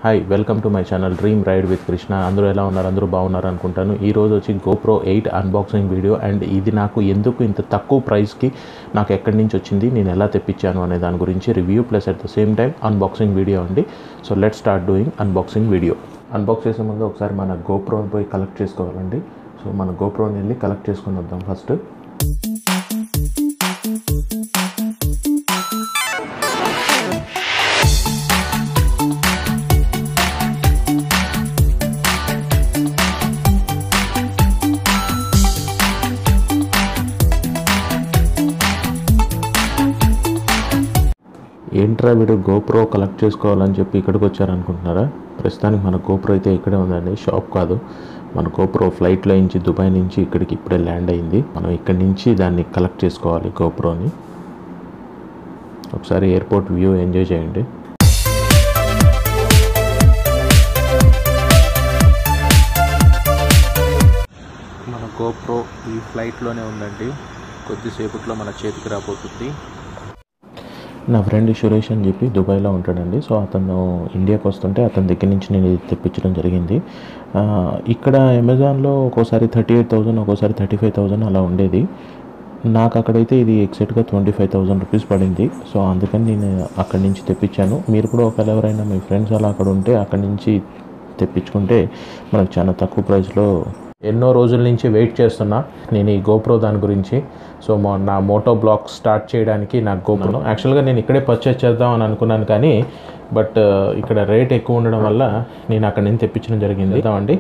hi welcome to my channel dream ride with Krishna అందరూ ఎలా ఉన్నారు అందరూ బాగున్నారు అనుకుంటాను ఈ రోజు వచ్చి GoPro eight unboxing video and ఇది నాకు ఎందుకు ఇంత తక్కువ ప్రైస్కి నాకు ఎక్కడి నుంచి వచ్చింది నేను ఎలా తెప్పించాను అనే దాని గురించి review plus at the same time unboxing video అండి so let start doing unboxing video unbox చేసే ముందు ఒకసారి మన గోప్రో పోయి కలెక్ట్ చేసుకోవాలండి సో మన గోప్రోని వెళ్ళి కలెక్ట్ చేసుకొని వద్దాం ఫస్ట్ ఏంట్రా వీడు గోప్రో కలెక్ట్ చేసుకోవాలని చెప్పి ఇక్కడికి వచ్చారనుకుంటున్నారా ప్రస్తుతానికి మన గోప్రో అయితే ఇక్కడే ఉందండి షాప్ కాదు మన గోప్రో ఫ్లైట్లో నుంచి దుబాయ్ నుంచి ఇక్కడికి ఇప్పుడే ల్యాండ్ అయింది మనం ఇక్కడి నుంచి దాన్ని కలెక్ట్ చేసుకోవాలి గోప్రోని ఒకసారి ఎయిర్పోర్ట్ వ్యూ ఎంజాయ్ చేయండి మన గోప్రో ఈ ఫ్లైట్లోనే ఉందండి కొద్దిసేపట్లో మన చేతికి రాబోతుంది నా ఫ్రెండ్ సురేష్ అని చెప్పి దుబాయ్లో ఉంటాడండి సో అతను ఇండియాకి వస్తుంటే అతని దగ్గర నుంచి నేను ఇది తెప్పించడం జరిగింది ఆ, ఇక్కడ అమెజాన్లో ఒక్కోసారి థర్టీ ఎయిట్ థౌజండ్ ఒక్కోసారి థర్టీ ఫైవ్ థౌజండ్ అలా ఉండేది నాకు అక్కడైతే ఇది ఎగ్జాక్ట్గా ట్వంటీ ఫైవ్ థౌజండ్ రూపీస్ పడింది సో అందుకని నేను అక్కడి నుంచి తెప్పించాను మీరు కూడా ఒకవేళ ఎవరైనా మీ ఫ్రెండ్స్ అలా అక్కడ ఉంటే అక్కడి నుంచి తెప్పించుకుంటే మనకు చాలా తక్కువ ప్రైస్లో ఎన్నో రోజుల నుంచి వెయిట్ చేస్తున్నా నేను ఈ గోప్రో దాని గురించి సో మా నా మోటో బ్లాగ్ స్టార్ట్ చేయడానికి నాకు గోప్రో యాక్చువల్గా నేను ఇక్కడే పర్చేస్ చేద్దాం అని అనుకున్నాను కానీ బట్ ఇక్కడ రేట్ ఎక్కువ ఉండడం వల్ల నేను అక్కడి నుంచి తెప్పించడం జరిగింది అండి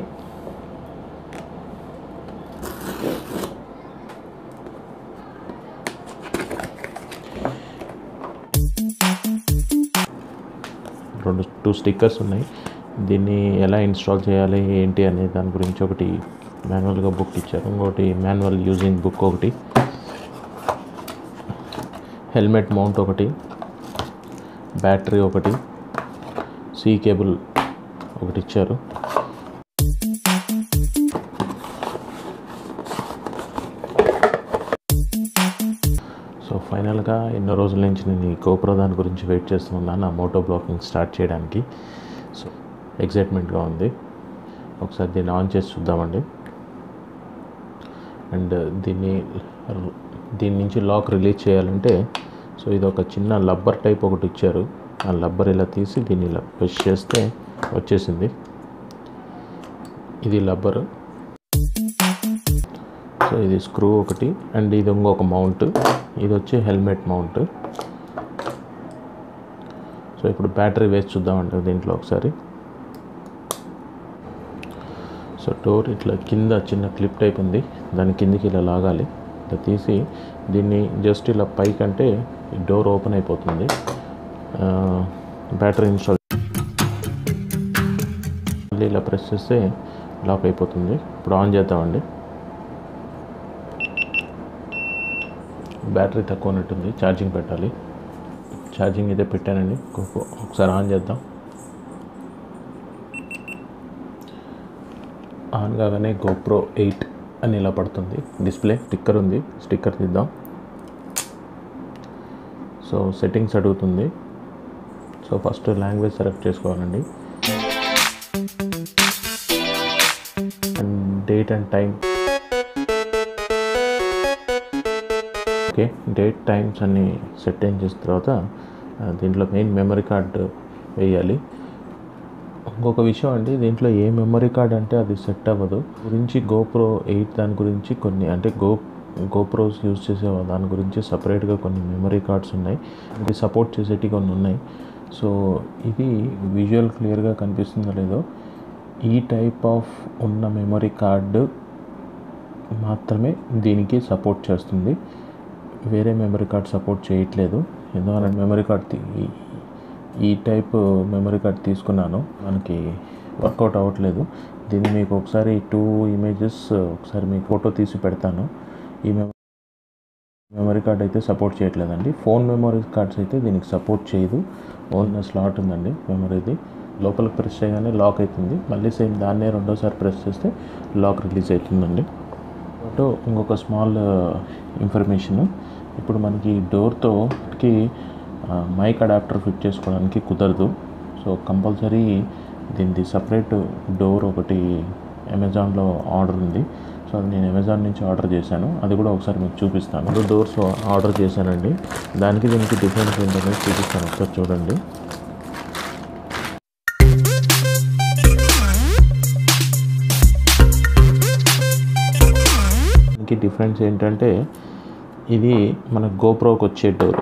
రెండు టూ స్టిక్కర్స్ ఉన్నాయి దీన్ని ఎలా ఇన్స్టాల్ చేయాలి ఏంటి అనే దాని గురించి ఒకటి మాన్యువల్గా బుక్ ఇచ్చారు ఇంకోటి మాన్యువల్ యూజింగ్ బుక్ ఒకటి హెల్మెట్ మౌంట్ ఒకటి బ్యాటరీ ఒకటి సీ కేబుల్ ఒకటి ఇచ్చారు సో ఫైనల్గా ఎన్నో రోజుల నుంచి నేను ఈ గోప్రో దాని గురించి వెయిట్ చేస్తున్నాను నా మోటో బ్లాగింగ్ స్టార్ట్ చేయడానికి సో ఎగ్జైట్మెంట్గా ఉంది ఒకసారి దీన్ని ఆన్ చేసి చూద్దామండి అండ్ దీన్ని దీని నుంచి లాక్ రిలీజ్ చేయాలంటే సో ఇది ఒక చిన్న లబ్బర్ టైప్ ఒకటి ఇచ్చారు ఆ లబ్బర్ ఇలా తీసి దీన్ని ఇలా ప్రెస్ చేస్తే వచ్చేసింది ఇది లబ్బరు సో ఇది స్క్రూ ఒకటి అండ్ ఇది ఇంకొక మౌంట్ ఇది వచ్చి హెల్మెట్ మౌంట్ సో ఇప్పుడు బ్యాటరీ వేసి చూద్దామండి దీంట్లో ఒకసారి సో డోర్ ఇట్లా కింద చిన్న క్లిప్ టైప్ ఉంది దాని కిందికి ఇలా లాగాలి ఇట్లా తీసి దీన్ని జస్ట్ ఇలా పైకి అంటే ఈ డోర్ ఓపెన్ అయిపోతుంది బ్యాటరీ ఇన్స్టాల్ మళ్ళీ ఇలా ప్రెస్ చేస్తే లాక్ అయిపోతుంది ఇప్పుడు ఆన్ చేద్దామండి బ్యాటరీ తక్కువ ఉన్నట్టుంది ఛార్జింగ్ పెట్టాలి ఛార్జింగ్ అయితే పెట్టానండి ఒక- ఒకసారి ఆన్ చేద్దాం ఆన్ కాగానే గోప్రో ఎయిట్ అని ఇలా పడుతుంది డిస్ప్లే స్టిక్కర్ ఉంది స్టిక్కర్ తీద్దాం సో సెట్టింగ్స్ అడుగుతుంది సో ఫస్ట్ లాంగ్వేజ్ సెలెక్ట్ చేసుకోవాలండి and date and time okay date times అన్ని సెట్ అయిన చేసిన తర్వాత ఆ, దీంట్లో మెయిన్ మెమరీ కార్డ్ వేయాలి ఇంకొక విషయం అండి దీంట్లో ఏ మెమరీ కార్డ్ అంటే అది సెట్ అవ్వదు గురించి గోప్రో ఎయిట్ దాని గురించి కొన్ని అంటే గో గోప్రోస్ యూజ్ చేసే దాని గురించి సపరేట్గా కొన్ని మెమరీ కార్డ్స్ ఉన్నాయి ఇది సపోర్ట్ చేసేటి కొన్ని ఉన్నాయి సో ఇది విజువల్ క్లియర్గా కనిపిస్తుందో లేదో ఈ టైప్ ఆఫ్ ఉన్న మెమరీ కార్డు మాత్రమే దీనికి సపోర్ట్ చేస్తుంది వేరే మెమరీ కార్డ్ సపోర్ట్ చేయట్లేదు ఎందువల్ల మెమరీ కార్డ్ తీ- ఈ- ఈ టైప్ మెమరీ కార్డ్ తీసుకున్నాను మనకి వర్కౌట్ అవ్వట్లేదు దీన్ని మీకు ఒకసారి టూ ఇమేజెస్ ఒకసారి మీకు ఫోటో తీసి పెడతాను ఈ మెమరీ మెమరీ కార్డ్ అయితే సపోర్ట్ చేయట్లేదండి ఫోన్ మెమరీ కార్డ్స్ అయితే దీనికి సపోర్ట్ చేయదు ఓన్ స్లాట్ ఉందండి మెమరీది లోపలికి ప్రెస్ చేయగానే లాక్ అవుతుంది మళ్ళీ సేమ్ దాన్నే రెండోసారి ప్రెస్ చేస్తే లాక్ రిలీజ్ అవుతుందండి ఫోటో ఇంకొక స్మాల్ ఇన్ఫర్మేషన్ ఇప్పుడు మనకి డోర్తోకి మైక్ అడాప్టర్ ఫిట్ చేసుకోవడానికి కుదరదు సో కంపల్సరీ దీనిది సపరేట్ డోర్ ఒకటి అమెజాన్లో ఆర్డర్ ఉంది సో అది నేను అమెజాన్ నుంచి ఆర్డర్ చేశాను అది కూడా ఒకసారి మీకు చూపిస్తాను రెండు డోర్స్ ఆర్డర్ చేశానండి దానికి దీనికి డిఫరెన్స్ ఏంటనేది చూపిస్తాను ఒకసారి చూడండి దీనికి డిఫరెన్స్ ఏంటంటే ఇది మన గోప్రోకి వచ్చే డోర్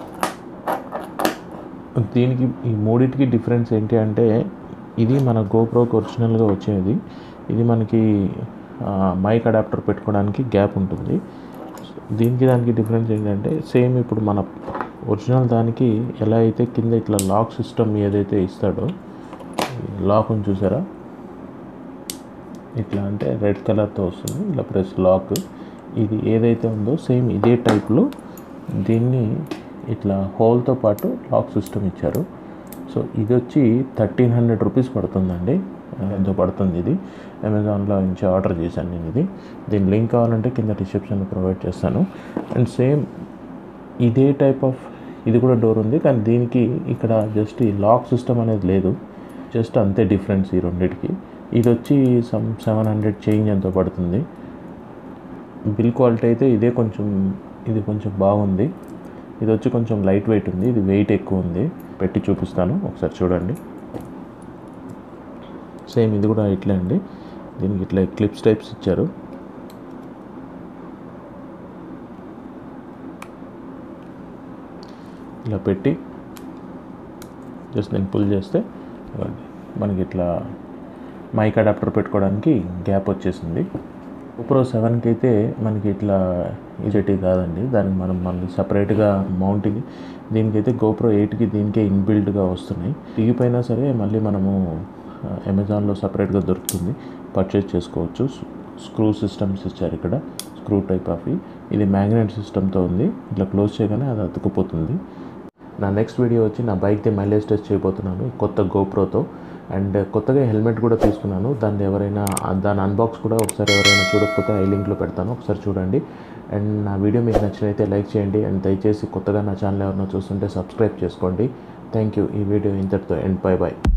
దీనికి ఈ మూడింటికి డిఫరెన్స్ ఏంటి అంటే ఇది మన గోప్రోకి ఒరిజినల్గా వచ్చేది ఇది మనకి మైక్ అడాప్టర్ పెట్టుకోవడానికి గ్యాప్ ఉంటుంది దీనికి దానికి డిఫరెన్స్ ఏంటంటే సేమ్ ఇప్పుడు మన ఒరిజినల్ దానికి ఎలా అయితే కింద ఇట్లా లాక్ సిస్టమ్ ఏదైతే ఇస్తాడో లాక్ ఉంది చూసారా ఇట్లా అంటే రెడ్ కలర్తో వస్తుంది ఇలా ప్రెస్ లాక్ ఇది ఏదైతే ఉందో సేమ్ ఇదే టైప్లో దీన్ని ఇట్లా హోల్తో పాటు లాక్ సిస్టమ్ ఇచ్చారు సో ఇది వచ్చి థర్టీన్ హండ్రెడ్ రూపీస్ పడుతుందండి ఎంతో పడుతుంది ఇది అమెజాన్లో నుంచి ఆర్డర్ చేశాను నేను ఇది దీని లింక్ కావాలంటే కింద డిస్క్రిప్షన్లో ప్రొవైడ్ చేస్తాను అండ్ సేమ్ ఇదే టైప్ ఆఫ్ ఇది కూడా డోర్ ఉంది కానీ దీనికి ఇక్కడ జస్ట్ ఈ లాక్ సిస్టమ్ అనేది లేదు జస్ట్ అంతే డిఫరెన్స్ ఈ రెండింటికి ఇది వచ్చి సమ్ సెవెన్ హండ్రెడ్ చేంజ్ ఎంతో పడుతుంది బిల్ క్వాలిటీ అయితే ఇదే కొంచెం ఇది కొంచెం బాగుంది ఇది వచ్చి కొంచెం లైట్ వెయిట్ ఉంది ఇది వెయిట్ ఎక్కువ ఉంది పెట్టి చూపిస్తాను ఒకసారి చూడండి సేమ్ ఇది కూడా ఇట్లే అండి దీనికి ఇట్లా క్లిప్స్ టైప్స్ ఇచ్చారు ఇలా పెట్టి జస్ట్ నేను పుల్ చేస్తే ఇవ్వండి మనకి ఇట్లా మైక్ అడాప్టర్ పెట్టుకోవడానికి గ్యాప్ వచ్చేసింది ప్రో సెవెన్కి అయితే మనకి ఇట్లా ఇజెటీ కాదండి దానికి మనం మళ్ళీ సపరేట్గా మౌంటింగ్ దీనికైతే గోప్రో ఎయిట్కి దీనికే ఇన్బిల్డ్గా వస్తున్నాయి దిగిపోయినా సరే మళ్ళీ మనము అమెజాన్లో సపరేట్గా దొరుకుతుంది పర్చేస్ చేసుకోవచ్చు స్క్రూ సిస్టమ్స్ ఇచ్చారు ఇక్కడ స్క్రూ టైప్ ఆఫ్ ఇది మ్యాగ్నెట్ సిస్టమ్తో ఉంది ఇట్లా క్లోజ్ చేయగానే అది అతుకుపోతుంది నా నెక్స్ట్ వీడియో వచ్చి నా బైక్ది మైలేజ్ టెస్ట్ చేయబోతున్నాను కొత్త గోప్రోతో అండ్ కొత్తగా హెల్మెట్ కూడా తీసుకున్నాను దాన్ని ఎవరైనా దాని అన్బాక్స్ కూడా ఒకసారి ఎవరైనా చూడకపోతే ఐ లింక్లో పెడతాను ఒకసారి చూడండి అండ్ నా వీడియో మీకు నచ్చినైతే లైక్ చేయండి అండ్ దయచేసి కొత్తగా నా ఛానల్ ఎవరైనా చూస్తుంటే సబ్స్క్రైబ్ చేసుకోండి థ్యాంక్ యూ ఈ వీడియో ఇంతటితో ఎండ్ బై బాయ్